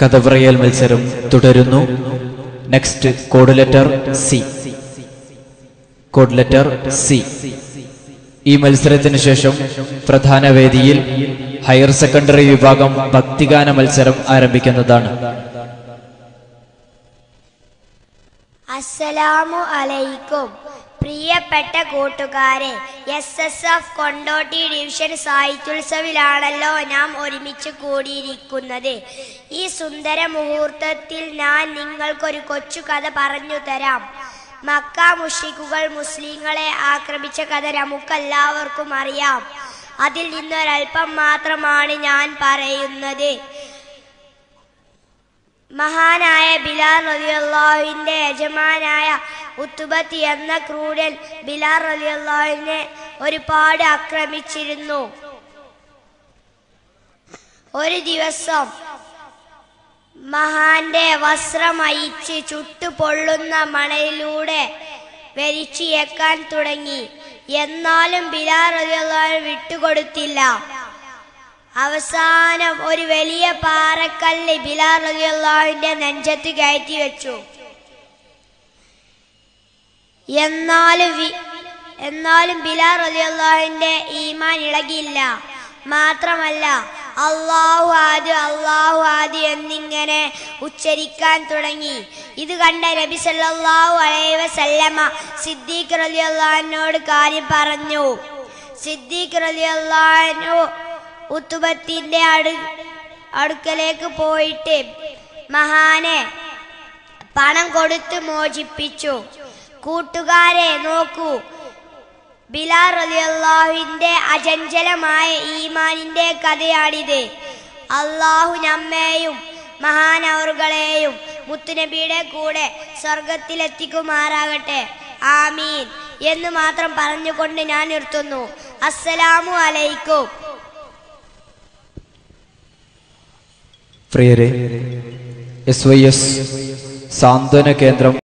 കഥ പറയൽ മത്സരം തുടരുന്നു next code letter C code letter C ഈ മത്സരത്തിന് ശേഷം പ്രധാന വേദിയിൽ ഹയർ സെക്കൻഡറി വിഭാഗം ഭക്തിഗാന മത്സരം ആരംഭിക്കുന്നതാണ് അസ്സലാമു അലൈക്കും പ്രിയപ്പെട്ട കൂട്ടുകാരെ S S F Kondotty division സാഹിത്യോത്സവിലാണല്ലോ നാം ഒരുമിച്ച് കൂടിയിരിക്കുന്നത് ഈ സുന്ദര മുഹൂർത്തത്തിൽ ഞാൻ നിങ്ങൾക്കൊരു കൊച്ചു കഥ പറഞ്ഞു തരാം മക്ക മുഷിക്കുകൾ മുസ്ലിങ്ങളെ ആക്രമിച്ച കഥ നമുക്കെല്ലാവർക്കും അറിയാം അതിൽ നിന്നൊരൽപ്പം മാത്രമാണ് ഞാൻ പറയുന്നത് മഹാനായ ബിലാൽ റലിയല്ലാഹുവിന്റെ യജമാനായ ഉത്തുബത്ത് എന്ന ക്രൂരൻ ബിലാൽ റലിയല്ലാഹുവിനെ ഒരുപാട് ആക്രമിച്ചിരുന്നു ഒരു ദിവസം മഹാന്റെ വസ്ത്രമയിച്ച് ചുട്ടു പൊള്ളുന്ന മണലിലൂടെ വലിച്ചിയേക്കാൻ തുടങ്ങി എന്നാലും ബിലാൽ റലിയല്ലാഹു വിട്ടുകൊടുത്തില്ല അവസാനം ഒരു വലിയ പാറക്കല്ല് ബിലാൽ റളിയല്ലാഹുവിന്റെ നെഞ്ചത്ത് കയറ്റി വെച്ചു എന്നാലും വി- എന്നാലും ബിലാൽ റളിയല്ലാഹുവിന്റെ ഈമാൻ ഇളകിയില്ല മാത്രമല്ല അള്ളാഹു ആദി അള്ളാഹു ആദി എന്നിങ്ങനെ ഉച്ചരിക്കാൻ തുടങ്ങി ഇത് കണ്ട നബി സല്ലല്ലാഹു അലൈഹി വസല്ലമ സിദ്ദീഖ് റളിയല്ലാഹുവിനോട് കാര്യം പറഞ്ഞു സിദ്ദീഖ് റളിയല്ലാഹു ഉത്തുബത്തിന്റെ അടു അടുക്കലേക്ക് പോയിട്ട് മഹാനെ പണം കൊടുത്ത് മോചിപ്പിച്ചു കൂട്ടുകാരെ നോക്കൂ ബിലാൽ റളിയല്ലാഹുവിന്റെ അചഞ്ചലമായ ഈമാനിന്റെ കഥയാണിത് അള്ളാഹു നമ്മെയും മഹാനവറുകളെയും മുത്തുനബിയുടെ കൂടെ സ്വർഗത്തിലെത്തിക്കുമാറാകട്ടെ ആമീൻ എന്ന് മാത്രം പറഞ്ഞുകൊണ്ട് ഞാൻ നിർത്തുന്നു അസ്സലാമു അലൈക്കും പ്രിയരെ എസ് വൈ എസ് സാന്ത്വന കേന്ദ്രം